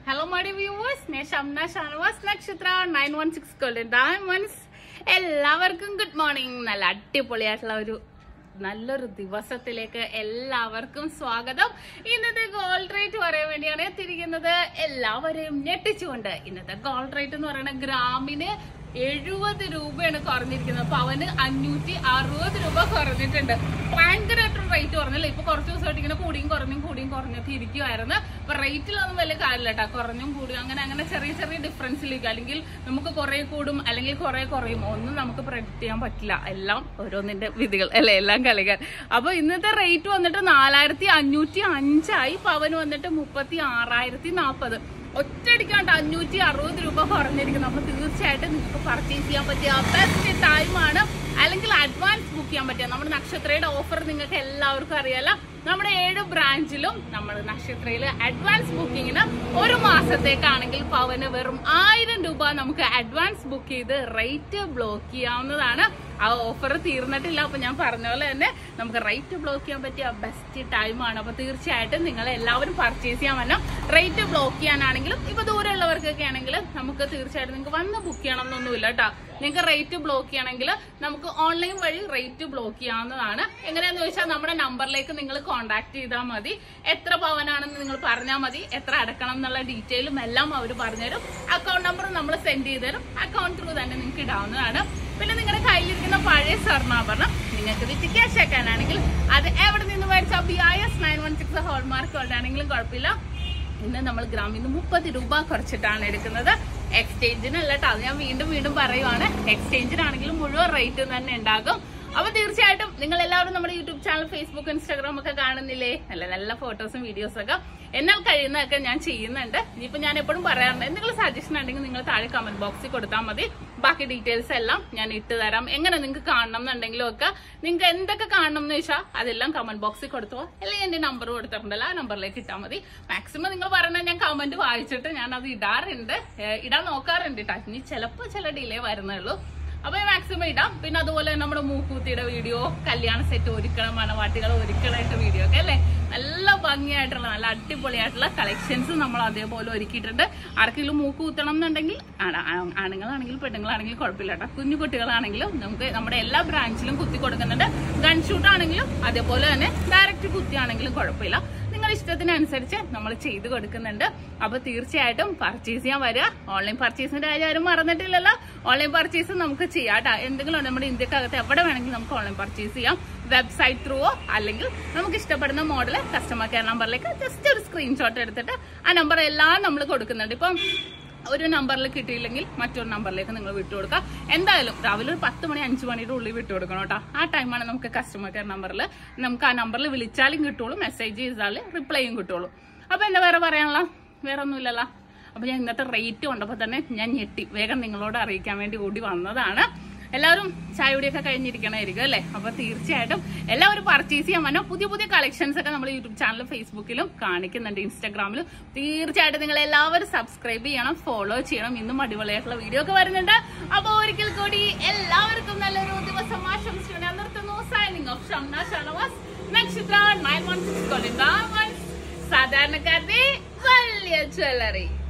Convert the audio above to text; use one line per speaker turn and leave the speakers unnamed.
hello my viewers ഞാൻ Shamna Shanavas Nakshatra nine one six golden diamonds എല്ലാവർക്കും good morning നല്ല അടിപൊളിയായിട്ടുള്ള ഒരു നല്ലൊരു ദിവസത്തിലേക്ക് എല്ലാവർക്കും സ്വാഗതം ഇന്നത്തെ ഗോൾഡ് റേറ്റ് പറയാൻ വേണ്ടിയാണ് എത്തിയിരിക്കുന്നത് എല്ലാവരെയും ഞെട്ടിച്ചുകൊണ്ട് ഇന്നത്തെ ഗോൾഡ് റേറ്റ് എന്ന് പറയുന്നത് ഗ്രാമിന് എഴുപത് രൂപയാണ് കുറഞ്ഞിരിക്കുന്നത് പവന് അഞ്ഞൂറ്റി അറുപത് രൂപ കുറഞ്ഞിട്ടുണ്ട് ഭയങ്കരമായിട്ടുള്ള റേറ്റ് കുറഞ്ഞല്ലോ ഇപ്പൊ കുറച്ച് ദിവസമായിട്ട് ഇങ്ങനെ കൂടിയും കുറഞ്ഞും കൂടിയും കുറഞ്ഞൊക്കെ ഇരിക്കുമായിരുന്നു അപ്പൊ റേറ്റിലൊന്നും വലിയ കാര്യമില്ല കേട്ടോ കുറഞ്ഞും കൂടിയും അങ്ങനെ അങ്ങനെ ചെറിയ ചെറിയ ഡിഫറൻസിലേക്ക് അല്ലെങ്കിൽ നമുക്ക് കുറെ കൂടും അല്ലെങ്കിൽ കുറെ കുറയും ഒന്നും നമുക്ക് പ്രഡിക്ട് ചെയ്യാൻ പറ്റില്ല എല്ലാം ഓരോന്നിന്റെ വിധികൾ അല്ലെ എല്ലാം കളിക്കാൻ അപ്പൊ ഇന്നത്തെ റേറ്റ് വന്നിട്ട് നാലായിരത്തി അഞ്ഞൂറ്റി അഞ്ചായി പവന് വന്നിട്ട് മുപ്പത്തി ആറായിരത്തി നാൽപ്പത് ഒറ്റയടിക്കാണ്ട് അഞ്ഞൂറ്റി അറുപത് രൂപ കുറഞ്ഞിരിക്കുന്നു അപ്പൊ തീർച്ചയായിട്ടും നിങ്ങൾക്ക് പർച്ചേസ് ചെയ്യാൻ പറ്റിയ ബെസ്റ്റ് ടൈമാണ് അല്ലെങ്കിൽ അഡ്വാൻസ് ബുക്ക് ചെയ്യാൻ പറ്റിയ നമ്മുടെ നക്ഷത്രയുടെ ഓഫർ നിങ്ങൾക്ക് എല്ലാവർക്കും അറിയാലോ നമ്മുടെ ഏഴ് ബ്രാഞ്ചിലും നമ്മൾ നക്ഷത്രയില് അഡ്വാൻസ് ബുക്കിങ്ങിന് ഒരു മാസത്തേക്കാണെങ്കിൽ പവന് വെറും ആയിരം രൂപ നമുക്ക് അഡ്വാൻസ് ബുക്ക് ചെയ്ത് റേറ്റ് ബ്ലോക്ക് ചെയ്യാവുന്നതാണ് ആ ഓഫർ തീർന്നിട്ടില്ല അപ്പൊ ഞാൻ പറഞ്ഞ പോലെ തന്നെ നമുക്ക് റേറ്റ് ബ്ലോക്ക് ചെയ്യാൻ പറ്റിയ ബെസ്റ്റ് ടൈമാണ് അപ്പൊ തീർച്ചയായിട്ടും നിങ്ങൾ എല്ലാവരും പർച്ചേസ് ചെയ്യാൻ വരണം റേറ്റ് ബ്ലോക്ക് ചെയ്യാനാണെങ്കിലും ഇപ്പൊ ദൂരമുള്ളവർക്കൊക്കെ ആണെങ്കിൽ നമുക്ക് തീർച്ചയായിട്ടും നിങ്ങൾക്ക് വന്ന് ബുക്ക് ചെയ്യണം എന്നൊന്നുമില്ല കേട്ടോ നിങ്ങൾക്ക് റേറ്റ് ബ്ലോക്ക് ചെയ്യണമെങ്കിൽ നമുക്ക് ഓൺലൈൻ വഴി റേറ്റ് ബ്ലോക്ക് ചെയ്യാവുന്നതാണ് എങ്ങനെയാന്ന് ചോദിച്ചാൽ നമ്മുടെ നമ്പറിലേക്ക് നിങ്ങൾ കോൺടാക്ട് ചെയ്താൽ മതി എത്ര പവനാണെന്ന് നിങ്ങൾ പറഞ്ഞാൽ മതി എത്ര അടക്കണം എന്നുള്ള ഡീറ്റെയിലും എല്ലാം അവർ പറഞ്ഞുതരും അക്കൗണ്ട് നമ്പർ നമ്മൾ സെൻഡ് ചെയ്ത് തരും അക്കൗണ്ട് ത്രൂ തന്നെ നിങ്ങൾക്ക് ഇടാവുന്നതാണ് പിന്നെ നിങ്ങളുടെ കയ്യിലിരിക്കുന്ന പഴയ സ്വർണ്ണാഭരണം നിങ്ങൾക്ക് വിറ്റ് ക്യാഷ് ആക്കാനാണെങ്കിൽ അത് എവിടെ നിന്ന് മേടിച്ചാൽ B I S nine one six hallmark ആണെങ്കിലും കുഴപ്പമില്ല ഇന്ന് നമ്മൾ ഗ്രാമിൽ നിന്ന് മുപ്പത് രൂപ കുറച്ചിട്ടാണ് എടുക്കുന്നത് എക്സ്ചേഞ്ചിനല്ല കേട്ടോ അത് ഞാൻ വീണ്ടും വീണ്ടും പറയുവാണ് എക്സ്ചേഞ്ചിനാണെങ്കിലും മുഴുവൻ റേറ്റ് തന്നെ ഉണ്ടാകും അപ്പൊ തീർച്ചയായിട്ടും നിങ്ങൾ എല്ലാവരും നമ്മുടെ യൂട്യൂബ് ചാനൽ ഫേസ്ബുക്ക് ഇൻസ്റ്റാഗ്രാം ഒക്കെ കാണുന്നില്ലേ നല്ല നല്ല ഫോട്ടോസും വീഡിയോസും ഒക്കെ എന്നാൽ കഴിയുന്നതൊക്കെ ഞാൻ ചെയ്യുന്നുണ്ട് ഇനിയിപ്പോ ഞാൻ എപ്പോഴും പറയാറുണ്ട് എന്തെങ്കിലും സജഷൻ ഉണ്ടെങ്കിൽ നിങ്ങൾ താഴെ കമന്റ് ബോക്സിൽ കൊടുത്താൽ മതി ബാക്കി ഡീറ്റെയിൽസ് എല്ലാം ഞാൻ ഇട്ട് തരാം എങ്ങനെ നിങ്ങൾക്ക് കാണണം എന്നുണ്ടെങ്കിലും ഒക്കെ നിങ്ങൾക്ക് എന്തൊക്കെ കാണണം എന്ന് വെച്ചാൽ അതെല്ലാം കമന്റ് ബോക്സിൽ കൊടുത്തോ അല്ലെങ്കിൽ എന്റെ നമ്പർ കൊടുത്തിട്ടുണ്ടല്ലോ ആ നമ്പറിലേക്ക് ഇട്ടാൽ മതി മാക്സിമം നിങ്ങൾ പറയണ ഞാൻ കമന്റ് വായിച്ചിട്ട് ഞാൻ അത് ഇടാറുണ്ട് ഏഹ് ഇടാൻ നോക്കാറുണ്ട് കേട്ടോ ഇനി ചിലപ്പോൾ ചില ഡിലേ വരുന്നുള്ളൂ അപ്പൊ മാക്സിമം ഇടാം പിന്നെ അതുപോലെ നമ്മുടെ മൂക്കൂത്തിയുടെ വീഡിയോ കല്യാണ സെറ്റ് ഒരുക്കണം മണവാട്ടികൾ ഒരുക്കണായിട്ട് വീഡിയോ ഒക്കെ അല്ലേ നല്ല ഭംഗിയായിട്ടുള്ള നല്ല അടിപൊളിയായിട്ടുള്ള കളക്ഷൻസ് നമ്മൾ അതേപോലെ ഒരുക്കിയിട്ടുണ്ട് ആർക്കെങ്കിലും മൂക്ക് കുത്തണം എന്നുണ്ടെങ്കിൽ ആണ്- ആ- ആണുങ്ങളാണെങ്കിലും പെണ്ണുങ്ങളാണെങ്കിലും കുഴപ്പമില്ല കേട്ടോ കുഞ്ഞു കുട്ടികളാണെങ്കിലും നമുക്ക് നമ്മുടെ എല്ലാ ബ്രാഞ്ചിലും കുത്തി കൊടുക്കുന്നുണ്ട് ഗൺ ഷൂട്ട് ആണെങ്കിലും അതേപോലെ തന്നെ ഡയറക്റ്റ് കുത്തിയാണെങ്കിലും കുഴപ്പമില്ല നിങ്ങളുടെ ഇഷ്ടത്തിനനുസരിച്ച് നമ്മൾ ചെയ്ത് കൊടുക്കുന്നുണ്ട് അപ്പൊ തീർച്ചയായിട്ടും പർച്ചേസ് ചെയ്യാൻ വരിക ഓൺലൈൻ പർച്ചേസിന്റെ കാര്യം ആരും മറന്നിട്ടില്ലല്ലോ ഓൺലൈൻ പർച്ചേസ് നമുക്ക് ചെയ്യാം കേട്ടോ എന്തെങ്കിലും നമ്മുടെ ഇന്ത്യക്കകത്ത് എവിടെ വേണമെങ്കിലും നമുക്ക് ഓൺലൈൻ പർച്ചേസ് ചെയ്യാം വെബ്സൈറ്റ് ത്രൂവോ അല്ലെങ്കിൽ നമുക്ക് ഇഷ്ടപ്പെടുന്ന മോഡൽ കസ്റ്റമർ കെയർ നമ്പറിലേക്ക് ജസ്റ്റ് ഒരു സ്ക്രീൻഷോട്ട് എടുത്തിട്ട് ആ നമ്പർ എല്ലാം നമ്മൾ കൊടുക്കുന്നുണ്ട് ഇപ്പം ഒരു നമ്പറിൽ കിട്ടിയില്ലെങ്കിൽ മറ്റൊരു നമ്പറിലേക്ക് നിങ്ങൾ വിട്ടുകൊടുക്കുക എന്തായാലും രാവിലെ ഒരു പത്ത് മണി അഞ്ച് മണിയുടെ ഉള്ളിൽ വിട്ടുകൊടുക്കണം കേട്ടോ ആ ടൈമാണ് നമുക്ക് കസ്റ്റമർ കെയർ നമ്പറിൽ നമുക്ക് ആ നമ്പറിൽ വിളിച്ചാലും കിട്ടുള്ളൂ മെസ്സേജ് ചെയ്താൽ റിപ്ലൈയും കിട്ടുള്ളൂ അപ്പൊ എന്താ വേറെ പറയാനുള്ള വേറെ ഒന്നുമില്ലല്ലോ അപ്പൊ ഞാൻ ഇന്നത്തെ റേറ്റ് കണ്ടപ്പോൾ തന്നെ ഞാൻ ഞെട്ടി വേഗം നിങ്ങളോട് അറിയിക്കാൻ വേണ്ടി ഓടി വന്നതാണ് എല്ലാവരും ചായയുടെയൊക്കെ കഴിഞ്ഞിരിക്കണമായിരിക്കും അല്ലേ അപ്പൊ തീർച്ചയായിട്ടും എല്ലാവരും പർച്ചേസ് ചെയ്യാൻ വന്നോ പുതിയ പുതിയ കളക്ഷൻസ് ഒക്കെ നമ്മൾ യൂട്യൂബ് ചാനലും ഫേസ്ബുക്കിലും കാണിക്കുന്നുണ്ട് ഇൻസ്റ്റാഗ്രാമിലും തീർച്ചയായിട്ടും നിങ്ങൾ എല്ലാവരും സബ്സ്ക്രൈബ് ചെയ്യണം ഫോളോ ചെയ്യണം ഇന്നും അടിപൊളിയായിട്ടുള്ള വീഡിയോ ഒക്കെ വരുന്നുണ്ട് അപ്പൊ ഒരിക്കൽ കൂടി എല്ലാവർക്കും നല്ലൊരു ദിവസം ആശംസിച്ചു ഞാൻ നിർത്തുന്നു സൈനിങ് ഓഫ് ഷംന ഷണവാസ് നക്ഷത്ര നയൻ വൺ സിക്സ് സാധാരണക്കാരുടെ വലിയ ജ്വല്ലറി